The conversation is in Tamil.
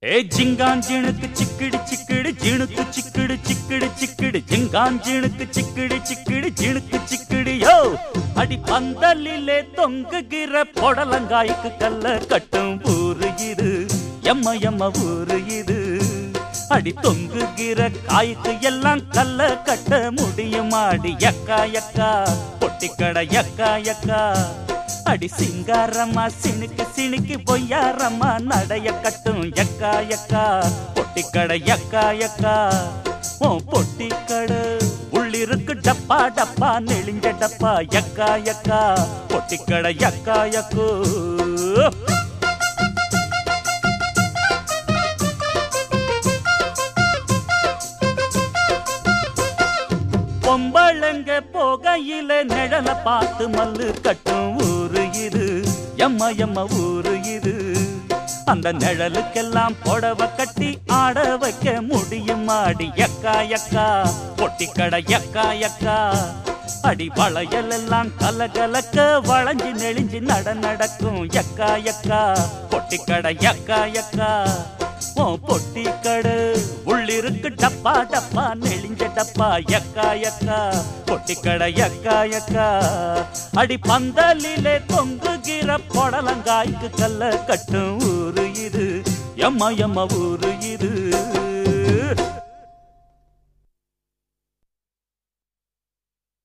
ஏ ஜிங்காஞ்சிணுக்கு சிக்கிடு சிக்கிடு ஜிணுக்கு சிக்கிடு சிக்கிடு சிக்கிடு ஜிங்காஞ்சிணுக்கு சிக்கிடு சிக்கிடு ஜிணுக்கு சிக்கிடு யோ அடி பந்தலிலே தொங்குகிற பொடலங்காய்க்கு கல்ல கட்டும் ஊரு இது எம்ம எம்ம ஊரு இது அடி தொங்குகிற காய்க்கு எல்லாம் கல்ல கட்ட முடியுமாடி யக்கா யக்கா பொட்டிக்கடை யக்கா யக்கா அடி சிங்காரம்மா சினுக்கு சினுக்கு பொய்யாரம்மா நடைய கட்டும் யக்கா யக்கா பொட்டிக்கடை யக்கா யக்கா ஓ பொட்டிக்கடை உள்ளிருக்கு டப்பா டப்பா நெளிஞ்ச டப்பா யக்கா யக்கா பொட்டிக்கடை யக்கா யக்கோ பொம்பளங்க போகையில நிழல பார்த்து மல்லு கட்டும் ஊரு இது எம்ம எம்ம ஊரு இது அந்த நிழலுக்கெல்லாம் புடவ கட்டி ஆட வைக்க முடியும் ஆடி யக்கா யக்கா பொட்டிக்கடை யக்கா யக்கா அடி வளையல் எல்லாம் கலகலக்க வளைஞ்சு நெளிஞ்சு நட நடக்கும் யக்கா யக்கா பொட்டிக்கடை யக்கா யக்கா ஓ பொட்டிக்கடை உள்ளிருக்கு டப்பா டப்பா நெளிஞ்ச டப்பா யக்கா யக்கா பொட்டிக்கடை யக்கா யக்கா அடி பந்தலிலே தொங்குகிற பொடலங்காய்க்கு கல்ல கட்டும் ஊரு இது எம்ம எம்ம ஊரு இது